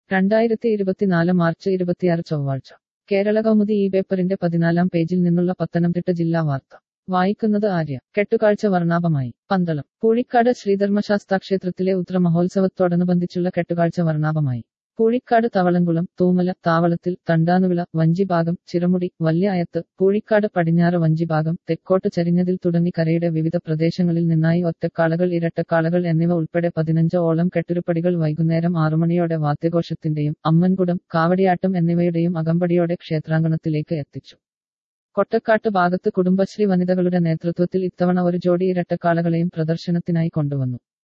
രണ്ടായിരത്തി ഇരുപത്തിനാല് മാർച്ച് ഇരുപത്തിയാറ് ചൊവ്വാഴ്ച കേരള കൗമുദി ഈ പേപ്പറിന്റെ പതിനാലാം പേജിൽ നിന്നുള്ള പത്തനംതിട്ട ജില്ലാ വാർത്ത വായിക്കുന്നത് ആര്യ കെട്ടുകാഴ്ച വർണ്ണാഭമായി പന്തളം പൂഴിക്കാട് ശ്രീധർമ്മശാസ്താ ക്ഷേത്രത്തിലെ ഉത്രമഹോത്സവത്തോടനുബന്ധിച്ചുള്ള കെട്ടുകാഴ്ച വർണ്ണാഭമായി പൂഴിക്കാട് തവളംകുളം തൂമല താവളത്തിൽ തണ്ടാനുവിള വഞ്ചിഭാഗം ചിറമുടി വല്യായത്ത് പൂഴിക്കാട് പടിഞ്ഞാറ് വഞ്ചിഭാഗം തെക്കോട്ട് ചരിഞ്ഞതിൽ തുടങ്ങി കരയുടെ വിവിധ പ്രദേശങ്ങളിൽ നിന്നായി ഒറ്റക്കാളകൾ ഇരട്ടക്കാളകൾ എന്നിവ ഉൾപ്പെടെ പതിനഞ്ച് ഓളം കെട്ടുരുപ്പടികൾ വൈകുന്നേരം ആറുമണിയോടെ വാദ്യഘോഷത്തിന്റെയും അമ്മൻകുടം കാവടിയാട്ടം എന്നിവയുടെയും അകമ്പടിയോടെ ക്ഷേത്രാങ്കണത്തിലേക്ക് എത്തിച്ചു കൊട്ടക്കാട്ട് ഭാഗത്ത് കുടുംബശ്രീ വനിതകളുടെ നേതൃത്വത്തിൽ ഇത്തവണ ഒരു ജോഡി ഇരട്ടക്കാളകളെയും പ്രദർശനത്തിനായി കൊണ്ടുവന്നു